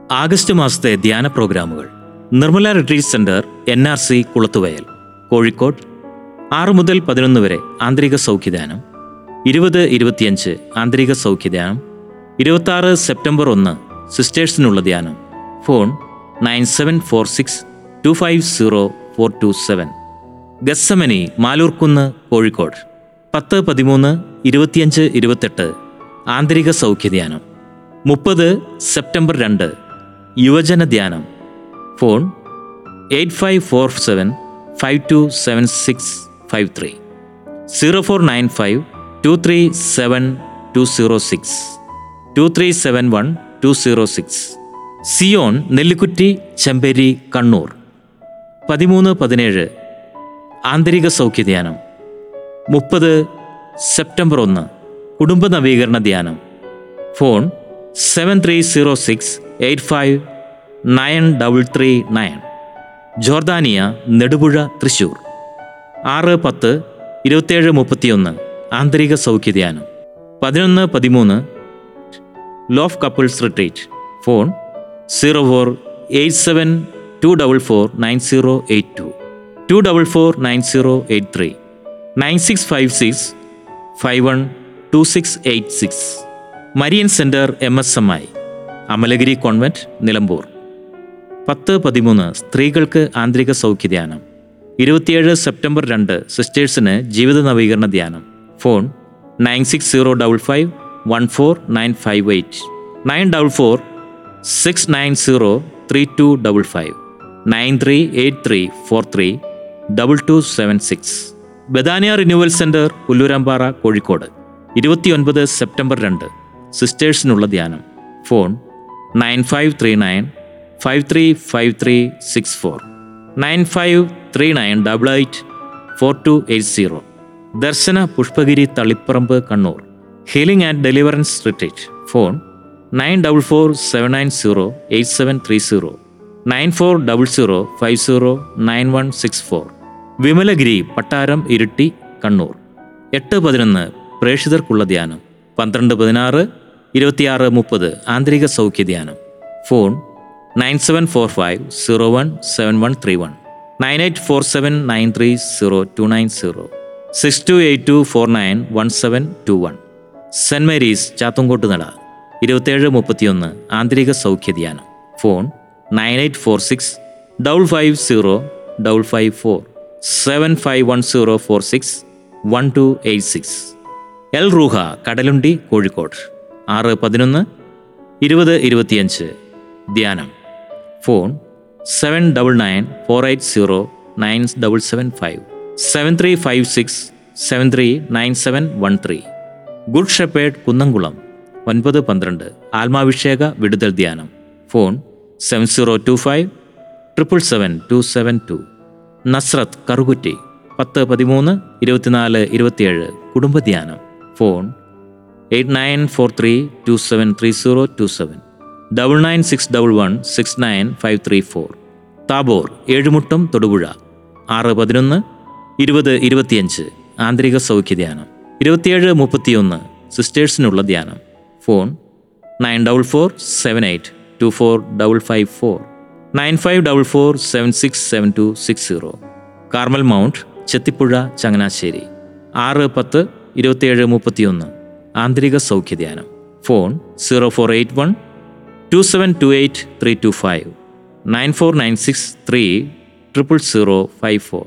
August മാസത്തെ ധ്യാന പ്രോഗ്രാമുകൾ Nirmala retreat centre N R C Kulathuvayal Kozhikode ആറ് മുതൽ പതിനൊന്ന് വരെ ആന്തരിക സൗഖ്യദാനം ഇരുപത് ഇരുപത്തിയഞ്ച് ആന്തരിക സൗഖ്യദാനം ഇരുപത്താറ് സെപ്റ്റംബർ ഒന്ന് സിസ്റ്റേഴ്സിനുള്ള ധ്യാനം phone nine seven four six two five zero four two seven Gethsemane Malurkunnu Kozhikode പത്ത് പതിമൂന്ന് ഇരുപത്തിയഞ്ച് ഇരുപത്തെട്ട് ആന്തരിക സൗഖ്യധ്യാനം മുപ്പത് സെപ്റ്റംബർ രണ്ട് യുവജന ധ്യാനം phone eight five four seven five two seven six five three zero four nine five two three seven two zero six two three seven one two zero six Zion Nellikutty Chemperi Kannur പതിമൂന്ന് പതിനേഴ് ആന്തരിക സൗഖ്യധ്യാനം മുപ്പത് സെപ്റ്റംബർ ഒന്ന് കുടുംബ നവീകരണ ധ്യാനം phone seven three zero six eight five nine double three nine Jordania Nedupuzha Thrissur ആറ് പത്ത് ഇരുപത്തേഴ് മുപ്പത്തിയൊന്ന് ആന്തരിക സൗഖ്യധ്യാനം പതിനൊന്ന് പതിമൂന്ന് love couples retreat phone zero four eight seven two double four nine zero eight two two double four nine zero eight three nine six five six five one two six eight six Marian centre M S M I Amalagiri convent Nilambur പത്ത് പതിമൂന്ന് സ്ത്രീകൾക്ക് ആന്തരിക സൗഖ്യധ്യാനം ഇരുപത്തിയേഴ് September രണ്ട് സിസ്റ്റേഴ്സിന് ജീവിത നവീകരണ ധ്യാനം phone nine six zero double five one four nine five eight nine double four six nine zero three two double five nine three eight three four three double two seven six Bethania renewal centre Pullurampara Kozhikode ഇരുപത്തിയൊൻപത് September രണ്ട് സിസ്റ്റേഴ്സിനുള്ള ധ്യാനം phone nine five three nine five three five three six four nine five three nine double eight four two eight zero Darshana Pushpagiri Taliparamba Kannur healing and deliverance retreat phone nine double four seven nine zero eight seven three zero nine four double zero five zero nine one six four Vimalagiri Pattaram Iritty Kannur എട്ട് പതിനൊന്ന് പ്രേക്ഷിതർക്കുള്ള ധ്യാനം പന്ത്രണ്ട് പതിനാറ് ഇരുപത്തിയാറ് മുപ്പത് ആന്തരിക സൗഖ്യ ധ്യാനം phone nine seven four five zero one seven one three one nine eight four seven nine three zero two nine zero six two eight two four nine one seven two one saint Mary's Chathumkot Nada ഇരുപത്തേഴ് മുപ്പത്തിയൊന്ന് ആന്തരിക സൗഖ്യ ധ്യാനം phone nine eight four six double five zero double five four seven five one zero four six one two eight six El Ruha Kadalundi Kozhikode ആറ് പതിനൊന്ന് ഇരുപത് ഇരുപത്തിയഞ്ച് ധ്യാനം phone seven double nine four eight zero nine double seven five seven three five six seven three nine seven one three good shepherd Kunnamkulam ഒൻപത് പന്ത്രണ്ട് ആത്മാഭിഷേക വിടുതൽ ധ്യാനം phone seven zero two five triple seven two seven two Nazareth Karukutty പത്ത് പതിമൂന്ന് ഇരുപത്തിനാല് ഇരുപത്തിയേഴ് കുടുംബധ്യാനം phone eight nine four three two seven three zero two seven double nine six double one six nine five three four Tabor Ezhumuttam Thodupuzha ആറ് പതിനൊന്ന് ഇരുപത് ഇരുപത്തിയഞ്ച് ആന്തരിക സൗഖ്യ ധ്യാനം ഇരുപത്തിയേഴ് മുപ്പത്തിയൊന്ന് സിസ്റ്റേഴ്സിനുള്ള ധ്യാനം phone nine double four seven eight two four double five four nine five double four seven six seven two six zero Carmel mount Chethipuzha Changanassery ആറ് പത്ത് ഇരുപത്തിയേഴ് മുപ്പത്തിയൊന്ന് ആന്തരിക സൗഖ്യ ധ്യാനം phone zero four eight one two seven two eight three two five nine four nine six three triple zero five four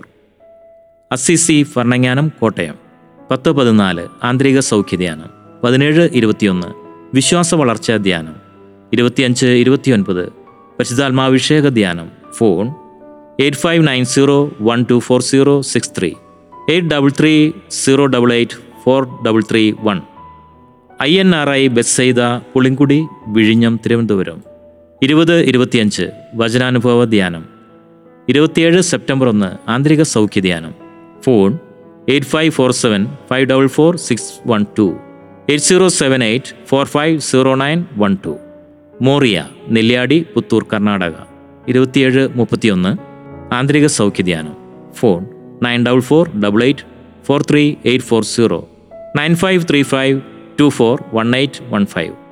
Assisi Bharananganam Kottayam പത്ത് പതിനാല് ആന്തരിക സൗഖ്യ ധ്യാനം പതിനേഴ് ഇരുപത്തിയൊന്ന് വിശ്വാസ വളർച്ചാ ധ്യാനം ഇരുപത്തിയഞ്ച് ഇരുപത്തിയൊൻപത് പരിശുദ്ധാത്മാഭിഷേക ധ്യാനം phone eight five nine zero one two four zero six three eight double three zero double eight four double three one I N R I Bethsaida Pulinkudi വിഴിഞ്ഞം തിരുവനന്തപുരം ഇരുപത് ഇരുപത്തിയഞ്ച് വചനാനുഭവ ധ്യാനം ഇരുപത്തിയേഴ് സെപ്റ്റംബർ ഒന്ന് ആന്തരിക സൗഖ്യ ധ്യാനം phone eight five four seven five double four six one two eight zero seven eight four five zero nine one two Moriah Nelliyadi Puttur Karnataka ഇരുപത്തിയേഴ് മുപ്പത്തിയൊന്ന് ആന്തരിക സൗഖ്യ ധ്യാനം phone nine double four double eight four three eight four zero nine five three five two four one eight one five